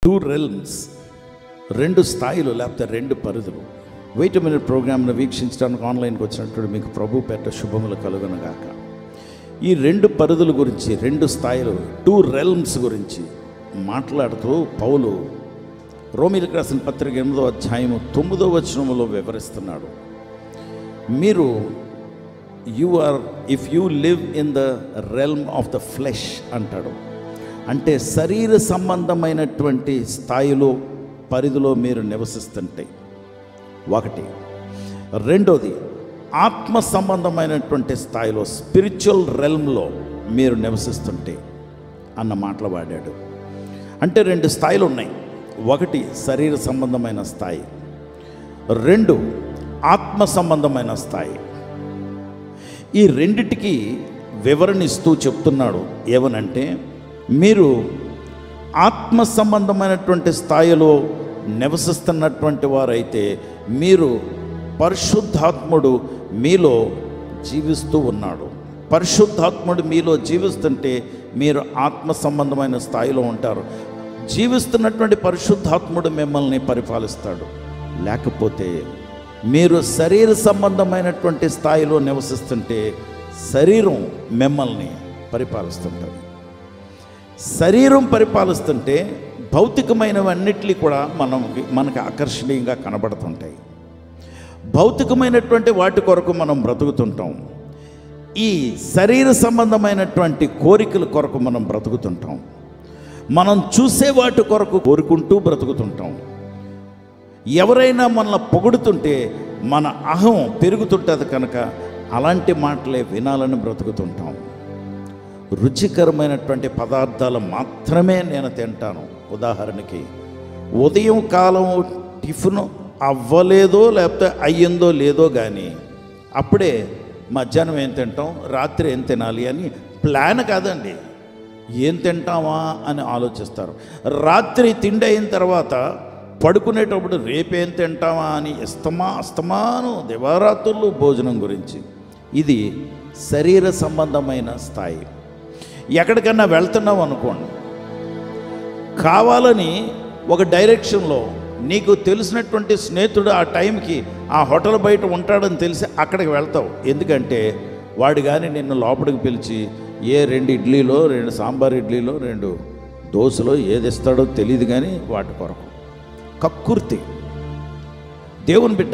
two realms రెండు స్థాయిలు లేకపోతే రెండు పరిధులు వెయిట్ మినిట్ ప్రోగ్రామ్ను వీక్షించడానికి ఆన్లైన్కి వచ్చినటువంటి మీకు ప్రభు పెట్ట శుభములు కలుగునగాక ఈ రెండు పరిధుల గురించి రెండు స్థాయిలు టూ రెల్మ్స్ గురించి మాట్లాడుతూ పౌలు రోమిలకు రాసిన పత్రిక ఎనిమిదో అధ్యాయము తొమ్మిదో వచనములో వివరిస్తున్నాడు మీరు you are if you live in the realm of the flesh అంటాడు అంటే శరీర సంబంధమైనటువంటి స్థాయిలో పరిధిలో మీరు నివసిస్తుంటే ఒకటి రెండోది ఆత్మ సంబంధమైనటువంటి స్థాయిలో స్పిరిచువల్ రెల్మ్లో మీరు నివసిస్తుంటే అన్న మాటలు వాడాడు అంటే రెండు స్థాయిలు ఉన్నాయి ఒకటి శరీర సంబంధమైన స్థాయి రెండు ఆత్మ సంబంధమైన స్థాయి ఈ రెండిటికి వివరణ ఇస్తూ చెప్తున్నాడు ఏమనంటే మీరు ఆత్మ సంబంధమైనటువంటి స్థాయిలో నివసిస్తున్నటువంటి వారైతే మీరు పరిశుద్ధాత్ముడు మీలో జీవిస్తూ ఉన్నాడు పరిశుద్ధాత్ముడు మీలో జీవిస్తుంటే మీరు ఆత్మ సంబంధమైన స్థాయిలో ఉంటారు జీవిస్తున్నటువంటి పరిశుద్ధాత్ముడు మిమ్మల్ని పరిపాలిస్తాడు లేకపోతే మీరు శరీర సంబంధమైనటువంటి స్థాయిలో నివసిస్తుంటే శరీరం మిమ్మల్ని పరిపాలిస్తుంటుంది శరీరం పరిపాలిస్తుంటే భౌతికమైనవన్నిటినీ కూడా మనం మనకు ఆకర్షణీయంగా కనబడుతుంటాయి భౌతికమైనటువంటి వాటి కొరకు మనం బ్రతుకుతుంటాం ఈ శరీర సంబంధమైనటువంటి కోరికల కొరకు మనం బ్రతుకుతుంటాం మనం చూసే వాటి కొరకు కోరుకుంటూ బ్రతుకుతుంటాం ఎవరైనా మనల్ని పొగుడుతుంటే మన అహం పెరుగుతుంటుంది కనుక అలాంటి మాటలే వినాలని బ్రతుకుతుంటాం రుచికరమైనటువంటి పదార్థాలు మాత్రమే నేను తింటాను ఉదాహరణకి ఉదయం కాలం టిఫిన్ అవ్వలేదో లేకపోతే అయ్యిందో లేదో కానీ అప్పుడే మధ్యాహ్నం ఏం తింటాం రాత్రి ఏం తినాలి అని ప్లాన్ కాదండి ఏం తింటామా అని ఆలోచిస్తారు రాత్రి తిండి అయిన తర్వాత పడుకునేటప్పుడు రేపేం తింటామా అని ఇస్తమా అస్తమాను దివారాత్రులు భోజనం గురించి ఇది శరీర సంబంధమైన స్థాయి ఎక్కడికన్నా వెళ్తున్నాం అనుకోండి కావాలని ఒక డైరెక్షన్లో నీకు తెలిసినటువంటి స్నేహితుడు ఆ టైంకి ఆ హోటల్ బయట ఉంటాడని తెలిసి అక్కడికి వెళ్తావు ఎందుకంటే వాడు కానీ నిన్ను లోపలికి పిలిచి ఏ రెండు ఇడ్లీలో రెండు సాంబార్ ఇడ్లీలో రెండు దోశలో ఏది ఇస్తాడో తెలియదు కానీ వాటి కొరకు కక్కుర్తి దేవుని బిడ్డ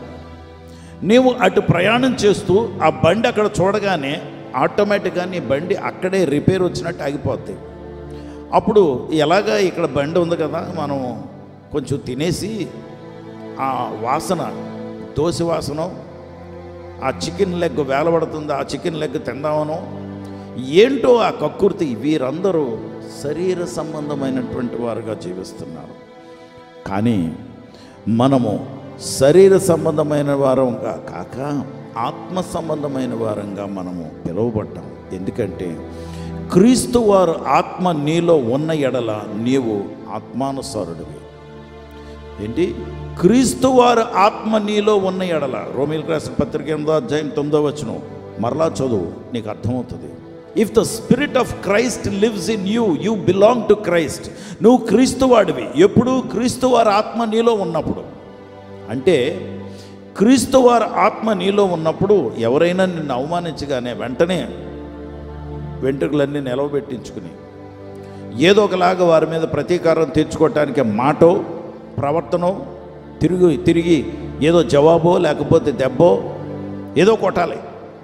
నీవు అటు ప్రయాణం చేస్తూ ఆ బండి అక్కడ చూడగానే ఆటోమేటిక్గా నీ బండి అక్కడే రిపేర్ వచ్చినట్టు ఆగిపోద్ది అప్పుడు ఎలాగా ఇక్కడ బండి ఉంది కదా మనం కొంచెం తినేసి ఆ వాసన దోశ వాసన ఆ చికెన్ లెగ్ వేలబడుతుంది ఆ చికెన్ లెగ్ తిందామనో ఏంటో ఆ కక్కుర్తి వీరందరూ శరీర సంబంధమైనటువంటి వారుగా జీవిస్తున్నారు కానీ మనము శరీర సంబంధమైన వారంగా కాక ఆత్మ సంబంధమైన వారంగా మనము పిలువబడ్డాం ఎందుకంటే క్రీస్తు వారు ఆత్మ నీలో ఉన్న ఎడల నీవు ఆత్మానుసారుడివి ఏంటి క్రీస్తు వారు ఆత్మ నీలో ఉన్న ఎడల రోమిల్ రాసిన పత్రిక ఎనిమిదో అధ్యాయం తొమ్మిదో వచ్చును మరలా చదువు నీకు అర్థమవుతుంది if the spirit of Christ lives in you you belong to Christ నువ్వు క్రీస్తు వాడివి ఎప్పుడు క్రీస్తు వారి ఆత్మ నీలో ఉన్నప్పుడు అంటే క్రీస్తు వారి ఆత్మ నీలో ఉన్నప్పుడు ఎవరైనా నిన్ను అవమానించగానే వెంటనే వెంట్రుకలన్నీ నిలవబెట్టించుకుని ఏదో ఒకలాగా వారి మీద ప్రతీకారం తీర్చుకోవటానికి మాటో ప్రవర్తనో తిరిగి తిరిగి ఏదో జవాబో లేకపోతే దెబ్బో ఏదో కొట్టాలి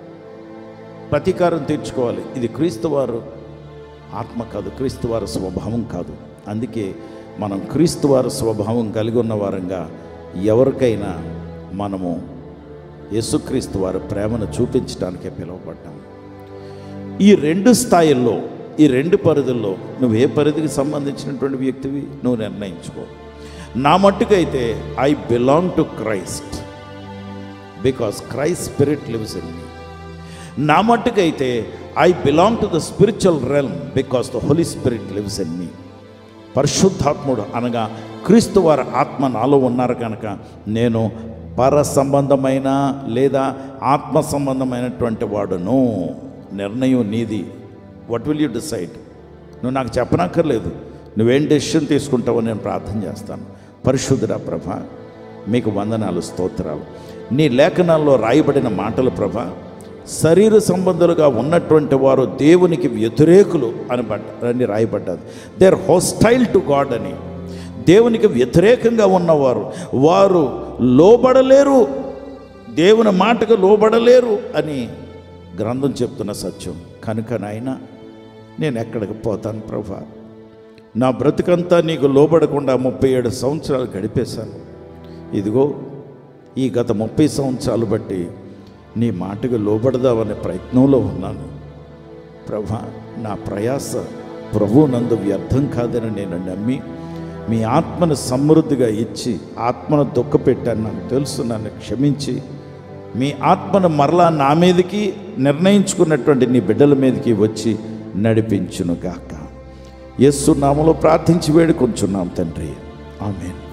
ప్రతీకారం తీర్చుకోవాలి ఇది క్రీస్తు వారు ఆత్మ కాదు క్రీస్తు వారి స్వభావం కాదు అందుకే మనం క్రీస్తు వారి స్వభావం కలిగి ఉన్న వారంగా ఎవరికైనా మనము యేసుక్రీస్తు వారి ప్రేమను చూపించడానికే పిలువబడ్డాం ఈ రెండు స్థాయిల్లో ఈ రెండు పరిధుల్లో నువ్వు ఏ పరిధికి సంబంధించినటువంటి వ్యక్తివి నువ్వు నిర్ణయించుకో నా మట్టుకైతే I belong to Christ because Christ spirit lives in me నా మట్టుకైతే I belong to the spiritual realm because the Holy Spirit lives in me పరిశుద్ధాత్ముడు అనగా క్రీస్తు వారి ఆత్మ నాలో ఉన్నారు కనుక నేను పర సంబంధమైన లేదా ఆత్మ సంబంధమైనటువంటి వాడును నిర్ణయం నీది వాట్ విల్ యూ డిసైడ్ నువ్వు నాకు చెప్పనక్కర్లేదు నువ్వేం డెసిషన్ తీసుకుంటావో నేను ప్రార్థన చేస్తాను పరిశుద్ధుడా ప్రభ మీకు వందనాలు స్తోత్రాలు నీ లేఖనాల్లో రాయబడిన మాటలు ప్రభ శరీర సంబంధులుగా ఉన్నటువంటి వారు దేవునికి వ్యతిరేకులు అని పడ్డ అని రాయబడ్డది they are hostile to God అని దేవునికి వ్యతిరేకంగా ఉన్నవారు వారు లోబడలేరు దేవుని మాటకు లోబడలేరు అని గ్రంథం చెప్తున్న సత్యం కనుక నాయన నేను ఎక్కడికి పోతాను ప్రభా నా బ్రతుకంతా నీకు లోబడకుండా ముప్పై ఏడు సంవత్సరాలు గడిపేశాను ఇదిగో ఈ గత ముప్పై సంవత్సరాలు బట్టి నీ మాటకు లోబడదామనే ప్రయత్నంలో ఉన్నాను ప్రభా నా ప్రయాస ప్రభు నందు వ్యర్థం కాదని నేను నమ్మి మీ ఆత్మను సమృద్ధిగా ఇచ్చి ఆత్మను దుఃఖపెట్టాను నాకు తెలుసు నన్ను క్షమించి మీ ఆత్మను మరలా నా మీదకి నిర్ణయించుకున్నటువంటి నీ బిడ్డల మీదకి వచ్చి నడిపించును గాక యస్సు నామలో ప్రార్థించి వేడుకొంచున్నాం తండ్రి ఆమెన్